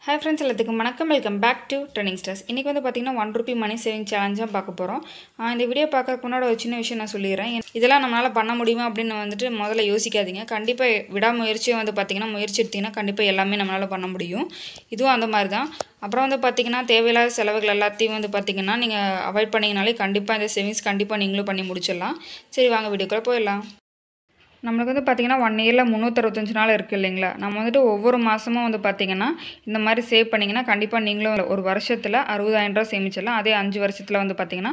hi friends எல்லாத்துக்கும் வணக்கம் welcome back to training stars இன்றைக்கி வந்து பார்த்திங்கன்னா ஒன் ருபி மணி சேவிங் சேலஞ்சாக பார்க்க போகிறோம் இந்த வீடியோ பார்க்கறதுக்கு முன்னாடி ஒரு சின்ன விஷயம் நான் சொல்லிடுறேன் இதெல்லாம் நம்மளால் பண்ண முடியுமா அப்படின்னு வந்துட்டு முதல்ல யோசிக்காதீங்க கண்டிப்பாக விடாமுயற்சியை வந்து பார்த்திங்கன்னா முயற்சி எடுத்திங்கன்னா கண்டிப்பாக எல்லாமே நம்மளால் பண்ண முடியும் இதுவும் அந்த மாதிரி தான் அப்புறம் வந்து பார்த்திங்கன்னா தேவையில்லாத செலவுகள் எல்லாத்தையும் வந்து பார்த்திங்கன்னா நீங்கள் அவாய்ட் பண்ணிங்கனாலே கண்டிப்பாக இந்த சேவிங்ஸ் கண்டிப்பாக நீங்களும் பண்ணி முடிச்சிடலாம் சரி வாங்க வீடியோக்குள்ளே போயிடலாம் நம்மளுக்கு வந்து பார்த்திங்கன்னா ஒன் இயரில் முந்நூற்றறுபத்தஞ்சு நாள் இருக்குது இல்லைங்களா நம்ம வந்துட்டு ஒவ்வொரு மாதமும் வந்து பார்த்திங்கன்னா இந்த மாதிரி சேவ் பண்ணிங்கன்னா கண்டிப்பாக நீங்களும் ஒரு வருஷத்தில் அறுபதாயிரம் ரூபா சேமிச்சிடலாம் அதே அஞ்சு வருஷத்தில் வந்து பார்த்திங்கன்னா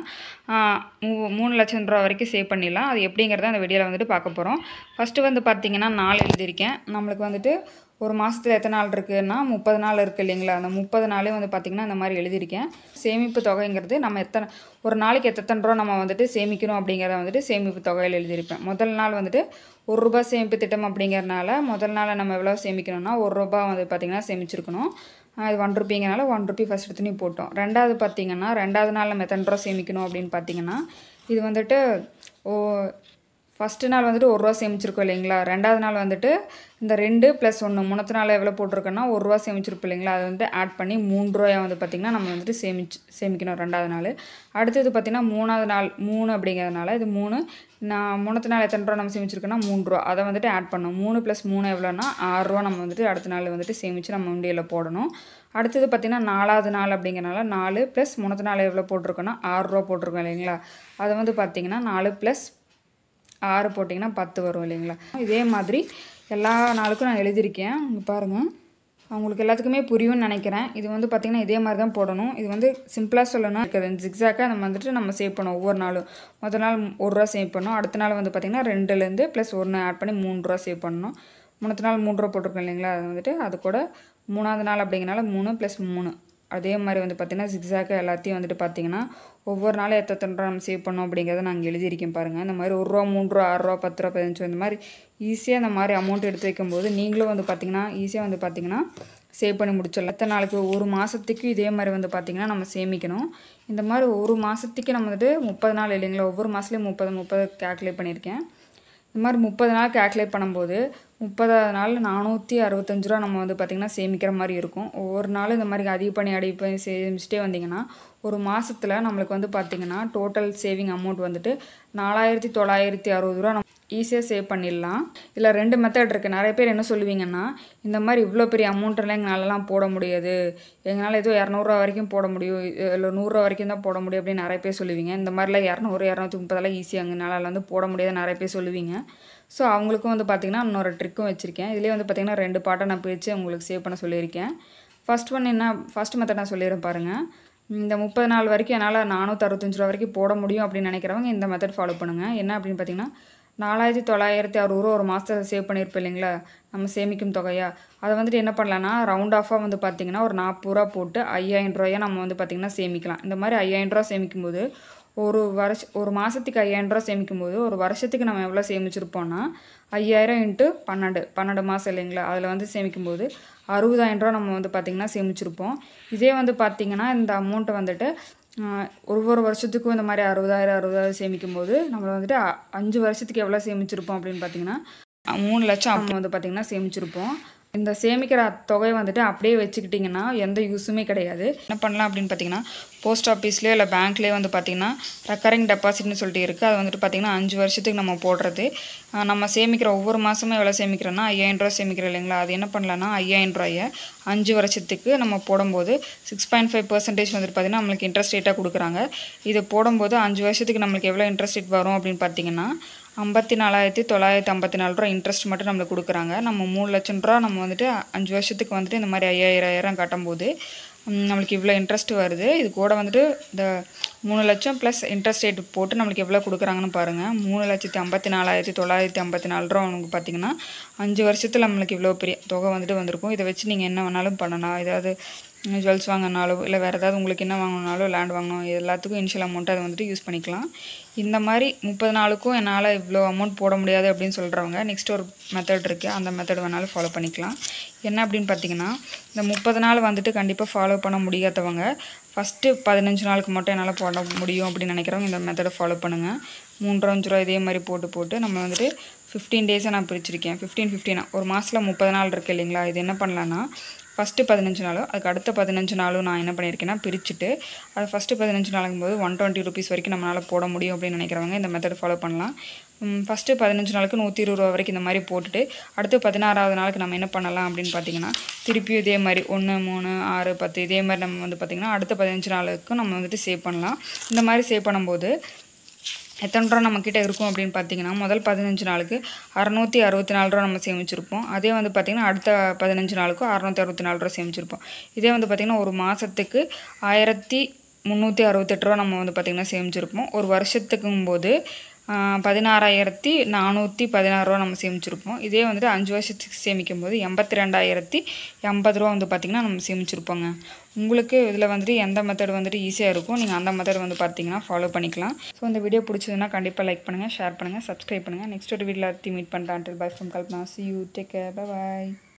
மூ- மூணு லட்சம் ரூபா வரைக்கும் சேவ் பண்ணிடலாம் அது எப்படிங்கிறத அந்த வீடியோவில் வந்துட்டு பார்க்க போகிறோம் ஃபஸ்ட்டு வந்து பார்த்திங்கன்னா நாள் எழுதியிருக்கேன் நம்மளுக்கு வந்துட்டு ஒரு மாதத்தில் எத்தனை நாள் இருக்குன்னா முப்பது நாள் இருக்குது இல்லைங்களா அந்த முப்பது நாளே வந்து பார்த்திங்கன்னா இந்த மாதிரி எழுதியிருக்கேன் சேமிப்பு தொகைங்கிறது நம்ம எத்தனை ஒரு நாளைக்கு எத்தனை ரூபா நம்ம வந்துட்டு சேமிக்கணும் அப்படிங்கிறத வந்துட்டு சேமிப்பு தொகையில் எழுதியிருப்பேன் முதல் நாள் வந்துட்டு ஒரு ரூபா சேமிப்பு திட்டம் அப்படிங்கிறனால முதல் நாள் நம்ம எவ்வளோ சேமிக்கணும்னா ஒரு ரூபா வந்து பார்த்திங்கன்னா சேமிச்சிருக்கணும் ஆஹ் இது ஒன் ருபிங்கிறனால ஒன் ருபி ஃபஸ்ட் எடுத்து நீ போட்டோம் ரெண்டாவது பார்த்திங்கன்னா ரெண்டாவது நாள் நம்ம எத்தனை ரூபா சேமிக்கணும் அப்படின்னு பார்த்தீங்கன்னா இது வந்துட்டு ஓ ஃபஸ்ட்டு நாள் வந்துட்டு ஒரு ரூபா சேமிச்சிருக்கோம் இல்லைங்களா ரெண்டாவது நாள் வந்துட்டு இந்த ரெண்டு ப்ளஸ் ஒன்று முன்னத்து நாள் எவ்வளோ போட்டிருக்கோன்னா ஒரு ரூபா சேமிச்சிருப்போம் இல்லைங்களா அதை வந்து ஆட் பண்ணி மூணு ரூபாயை வந்து பார்த்திங்கன்னா நம்ம வந்துட்டு சேமிச்சு சேமிக்கணும் ரெண்டாவது நாள் அடுத்தது பார்த்திங்கன்னா மூணாவது நாள் மூணு அப்படிங்கிறதுனால இது மூணு நான் முன்னத்து நாள் எத்தனை ரூபா நம்ம சேமிச்சிருக்கோன்னா மூணு ரூபா அதை வந்துட்டு ஆட் பண்ணணும் மூணு ப்ளஸ் மூணு எவ்வளோன்னா ஆறு ரூபா நம்ம வந்துட்டு அடுத்த நாள் வந்துட்டு சேமித்து நம்ம உண்டியலில் போடணும் அடுத்தது பார்த்திங்கன்னா நாலாவது நாள் அப்படிங்கிறனால நாலு ப்ளஸ் முன்னத்து நாள் எவ்வளோ போட்டிருக்கோன்னா ஆறு ரூபா போட்டிருக்கோம் இல்லைங்களா அதை வந்து பார்த்திங்கன்னா நாலு ப்ளஸ் ஆறு போட்டிங்கன்னா பத்து வரும் இல்லைங்களா இதே மாதிரி எல்லா நாளுக்கும் நான் எழுதியிருக்கேன் இங்கே பாருங்கள் அவங்களுக்கு எல்லாத்துக்குமே புரியும்னு நினைக்கிறேன் இது வந்து பார்த்திங்கன்னா இதே மாதிரி தான் போடணும் இது வந்து சிம்பிளாக சொல்லணும் இருக்குது ஜிக்ஸாக்காக நம்ம வந்துட்டு நம்ம சேவ் பண்ணோம் ஒவ்வொரு நாளும் முதல் நாள் ஒரு ரூபா சேவ் பண்ணோம் அடுத்த நாள் வந்து பார்த்திங்கன்னா ரெண்டுலேருந்து ப்ளஸ் ஒன்று ஆட் பண்ணி மூணு ரூபா சேவ் பண்ணணும் முன்னத்த நாள் மூணு ரூபா போட்டிருக்கோம் இல்லைங்களா அது வந்துட்டு அது கூட மூணாவது நாள் அப்படிங்கிறனால மூணு ப்ளஸ் மூணு அதே மாதிரி வந்து பார்த்திங்கன்னா ஜிக்ஸாக்காக எல்லாத்தையும் வந்துட்டு பார்த்திங்கன்னா ஒவ்வொரு நாளும் எத்தனை ரூபா நம்ம சேவ் பண்ணோம் அப்படிங்கிறத நாங்கள் எழுதியிருக்கேன் பாருங்கள் இந்த மாதிரி ஒரு ரூபா மூணு ரூபா ஆறு ரூபா பத்து ரூபா பதினஞ்சு ரூபா இந்த மாதிரி ஈஸியாக இந்த மாதிரி அமௌண்ட் எடுத்து வைக்கும்போது நீங்களும் வந்து பார்த்திங்கன்னா ஈஸியாக வந்து பார்த்திங்கன்னா சேவ் பண்ணி முடிச்சிடலாம் எத்தனை நாளைக்கு ஒரு மாதத்துக்கு இதே மாதிரி வந்து பார்த்திங்கன்னா நம்ம சேமிக்கணும் இந்த மாதிரி ஒரு மாதத்துக்கு நம்ம வந்துட்டு முப்பது நாள் இல்லைங்களா ஒவ்வொரு மாதத்துலேயும் முப்பது முப்பது கேல்குலேட் பண்ணியிருக்கேன் இந்த மாதிரி முப்பது நாள் கேல்குலேட் பண்ணும்போது முப்பதாவது நாள் நானூற்றி அறுபத்தஞ்சு ரூபா நம்ம வந்து பார்த்திங்கன்னா சேமிக்கிற மாதிரி இருக்கும் ஒவ்வொரு நாளும் இந்த மாதிரி அதிக பண்ணி அதிக பண்ணி சேமிச்சிட்டே வந்தீங்கன்னா ஒரு மாதத்தில் நம்மளுக்கு வந்து பார்த்திங்கன்னா டோட்டல் சேவிங் அமௌண்ட் வந்துட்டு நாலாயிரத்தி தொள்ளாயிரத்தி அறுபது ரூபா நம்ம ஈஸியாக சேவ் பண்ணிடலாம் இதில் ரெண்டு மெத்தட் இருக்குது நிறைய பேர் என்ன சொல்லுவீங்கன்னா இந்த மாதிரி இவ்வளோ பெரிய அமௌண்ட்டெல்லாம் எங்களாலலாம் போட முடியாது எங்களால் ஏதோ இரநூறுவா வரைக்கும் போட முடியும் இல்லை நூறுரூவா வரைக்கும் தான் போட முடியும் அப்படின்னு நிறைய பேர் சொல்லுவீங்க இந்த மாதிரிலாம் இரநூறு இரநூத்தி முப்பதெல்லாம் ஈஸியாக எங்களால் வந்து போட முடியாது நிறைய பேர் சொல்லுவீங்க ஸோ அவங்களுக்கும் வந்து பார்த்திங்கன்னா இன்னொரு ட்ரிக்கும் வச்சுருக்கேன் இதுலேயே வந்து பார்த்திங்கன்னா ரெண்டு பாட்டை நான் பிரித்து உங்களுக்கு சேவ் பண்ண சொல்லியிருக்கேன் ஃபர்ஸ்ட் ஒன் என்ன ஃபர்ஸ்ட் மெத்தட் நான் சொல்லிடுறேன் பாருங்கள் இந்த முப்பது நாள் வரைக்கும் என்னால் நானூற்றி அறுபத்தஞ்சு ரூபா வரைக்கும் போட முடியும் அப்படின்னு நினைக்கிறவங்க இந்த மெத்தட் ஃபாலோ பண்ணுங்கள் என்ன அப்படின்னு பார்த்தீங்கன்னா நாலாயிரத்தி தொள்ளாயிரத்தி அறுபது ரூபா ஒரு மாதத்தை சேவ் பண்ணியிருப்போம் இல்லைங்களா நம்ம சேமிக்கும் தொகையா அதை வந்துட்டு என்ன பண்ணலான்னா ரவுண்ட் ஆஃபாக வந்து பார்த்திங்கன்னா ஒரு நாற்பது ரூபா போட்டு ஐயாயிரம் ரூபாயை நம்ம வந்து பார்த்திங்கன்னா சேமிக்கலாம் இந்த மாதிரி ஐயாயிரம் ரூபா சேமிக்கும்போது ஒரு வருஷ ஒரு மாதத்துக்கு ஐயாயிரம் ரூபா சேமிக்கும்போது ஒரு வருஷத்துக்கு நம்ம எவ்வளோ சேமிச்சிருப்போம்னா ஐயாயிரம் இன்ட்டு பன்னெண்டு பன்னெண்டு மாதம் இல்லைங்களா அதில் வந்து சேமிக்கும்போது அறுபதாயிரம் ரூபா நம்ம வந்து பார்த்திங்கன்னா சேமிச்சிருப்போம் இதே வந்து பார்த்திங்கன்னா இந்த அமௌண்ட்டை வந்துட்டு ஆஹ், ஒவ்வொரு வருஷத்துக்கும் இந்த மாதிரி அறுபதாயிரம் அறுபதாயிரம் சேமிக்கும்போது நம்ம வந்துட்டு அ- அஞ்சு வருஷத்துக்கு எவ்வளோ சேமிச்சிருப்போம் அப்படின்னு பார்த்தீங்கன்னா அஹ், மூணு லட்சம் நம்ம வந்து பார்த்திங்கன்னா சேமிச்சிருப்போம் இந்த சேமிக்கிற தொகையை வந்துட்டு அப்படியே வச்சுக்கிட்டிங்கன்னா எந்த யூஸுமே கிடையாது என்ன பண்ணலாம் அப்படின்னு பார்த்தீங்கன்னா போஸ்ட் ஆஃபீஸ்லேயோ இல்லை பேங்க்லேயோ வந்து பார்த்திங்கன்னா ரெக்கரிங் டெபாசிட்னு சொல்லிட்டு இருக்குது அது வந்துட்டு பார்த்திங்கன்னா அஞ்சு வருஷத்துக்கு நம்ம போடுறது ஆஹ் நம்ம சேமிக்கிற ஒவ்வொரு மாதமும் எவ்வளோ சேமிக்கிறோன்னா ஐயாயிரம் ரூபா சேமிக்கிறோம் இல்லைங்களா அது என்ன பண்ணலான்னா ஐயாயிரம் ரூபாயை அஞ்சு வருஷத்துக்கு நம்ம போடும்போது சிக்ஸ் பாயிண்ட் ஃபைவ் பர்சன்டேஜ் வந்துட்டு பார்த்திங்கன்னா நம்மளுக்கு இன்ட்ரெஸ்ட் ரேட்டாக கொடுக்குறாங்க இது போடும்போது அஞ்சு வருஷத்துக்கு நம்மளுக்கு எவ்வளோ இன்ட்ரெஸ்ட் ரேட் வரும் அப்படின்னு பார்த்தீங்கன்னா ஐம்பத்தி நாலாயிரத்தி தொள்ளாயிரத்தி ஐம்பத்தி நாலு ரூபா இன்ட்ரெஸ்ட் மட்டும் நம்மளுக்கு கொடுக்குறாங்க நம்ம மூணு லட்சம் ரூபா நம்ம வந்துட்டு அஞ்சு வருஷத்துக்கு வந்துட்டு இந்த மாதிரி ஐயாயிரம் கட்டும்போது ம், நம்மளுக்கு இவ்வளோ இன்ட்ரெஸ்ட் வருது இது கூட வந்துட்டு இந்த மூணு லட்சம் ப்ளஸ் இன்ட்ரெஸ்ட் ரேட் போட்டு நம்மளுக்கு எவ்வளோ கொடுக்குறாங்கன்னு பாருங்கள் மூணு லட்சத்தி ஐம்பத்தி நாலாயிரத்தி தொள்ளாயிரத்தி ஐம்பத்தி நாலு ரூபா உங்களுக்கு பார்த்தீங்கன்னா அஞ்சு வருஷத்தில் நம்மளுக்கு இவ்வளோ பெரிய தொகை வந்துட்டு வந்திருக்கும் இதை வச்சு நீங்கள் என்ன வேணாலும் பண்ணலாம் ஏதாவது ஜுவல்ஸ் வாங்கினாலோ இல்லை வேறு ஏதாவது உங்களுக்கு என்ன வாங்கினாலும் லேண்ட் வாங்கணும் இது எல்லாத்துக்கும் இனிஷியல் அமௌண்ட் அதை வந்துட்டு யூஸ் பண்ணிக்கலாம் இந்த மாதிரி முப்பது நாளுக்கும் என்னால் இவ்வளோ அமௌண்ட் போட முடியாது அப்படின்னு சொல்கிறவங்க நெக்ஸ்ட் ஒரு மெத்தட் இருக்குது அந்த மெத்தட் வேணாலும் ஃபாலோ பண்ணிக்கலாம் என்ன அப்படின்னு பார்த்தீங்கன்னா இந்த முப்பது நாள் வந்துட்டு கண்டிப்பாக ஃபாலோ பண்ண முடியாதவங்க ஃபஸ்ட்டு பதினஞ்சு நாளுக்கு மட்டும் என்னால் போட முடியும் அப்படின்னு நினைக்கிறவங்க இந்த மெத்தடை ஃபாலோ பண்ணுங்கள் மூன்று அஞ்சு ரூபா இதே மாதிரி போட்டு போட்டு நம்ம வந்துட்டு ஃபிஃப்டீன் டேஸை நான் பிரிச்சிருக்கேன் ஃபிஃப்டீன் ஃபிஃப்டீனா ஒரு மாதத்தில் முப்பது நாள் இருக்குது இல்லைங்களா இது என்ன பண்ணலான்னா ஃபஸ்ட்டு பதினஞ்சு நாளும் அதுக்கு அடுத்த பதினஞ்சு நாளும் நான் என்ன பண்ணியிருக்கேன்னா பிரிச்சுட்டு அது ஃபஸ்ட்டு பதினஞ்சு நாளுங்கும் போது ஒன் டுவெண்ட்டி ருபீஸ் வரைக்கும் நம்மளால் போட முடியும் அப்படின்னு நினைக்கிறவங்க இந்த மெத்தட் ஃபாலோ பண்ணலாம் ஃபஸ்ட்டு பதினஞ்சு நாளுக்கு நூற்றி இருபது ரூபா வரைக்கும் இந்த மாதிரி போட்டுட்டு அடுத்து பதினாறாவது நாளுக்கு நம்ம என்ன பண்ணலாம் அப்படின்னு பார்த்தீங்கன்னா திருப்பியும் இதே மாதிரி ஒன்று மூணு ஆறு பத்து இதே மாதிரி நம்ம வந்து பார்த்திங்கன்னா அடுத்த பதினஞ்சு நாளுக்கும் நம்ம வந்துட்டு சேவ் பண்ணலாம் இந்த மாதிரி சேவ் பண்ணும்போது எத்தனை ரூபா நம்மக்கிட்ட இருக்கும் அப்படின்னு பார்த்தீங்கன்னா முதல் பதினஞ்சு நாளுக்கு அறநூற்றி அறுபத்தி நாலு ரூபா நம்ம சேமிச்சிருப்போம் அதே வந்து பார்த்திங்கன்னா அடுத்த பதினஞ்சு நாளுக்கும் அறநூற்றி அறுபத்தி நாலு ரூபா சேமிச்சிருப்போம் இதே வந்து பார்த்திங்கன்னா ஒரு மாதத்துக்கு ஆயிரத்தி முந்நூற்றி அறுபத்தெட்டு ரூபா நம்ம வந்து பார்த்திங்கன்னா சேமிச்சிருப்போம் ஒரு வருஷத்துக்கும் போது பதினாறாயிரத்தி நானூற்றி பதினாறு ரூபா நம்ம சேமிச்சிருப்போம் இதே வந்துட்டு அஞ்சு வருஷத்துக்கு சேமிக்கும் போது எண்பத்தி ரெண்டாயிரத்தி எண்பது ரூபா வந்து பார்த்திங்கன்னா நம்ம சேமிச்சிருப்போங்க உங்களுக்கு இதில் வந்துட்டு எந்த மெத்தட் வந்துட்டு ஈஸியாக இருக்கும் நீங்கள் அந்த மெத்தட் வந்து பார்த்தீங்கன்னா ஃபாலோ பண்ணிக்கலாம் ஸோ இந்த வீடியோ பிடிச்சதுன்னா கண்டிப்பாக லைக் பண்ணுங்கள் ஷேர் பண்ணுங்கள் சப்ஸ்கிரைப் பண்ணுங்கள் நெக்ஸ்ட் ஒரு வீடியோவில் மீட் பண்ணுறேன் bye from Kalpana see you take care by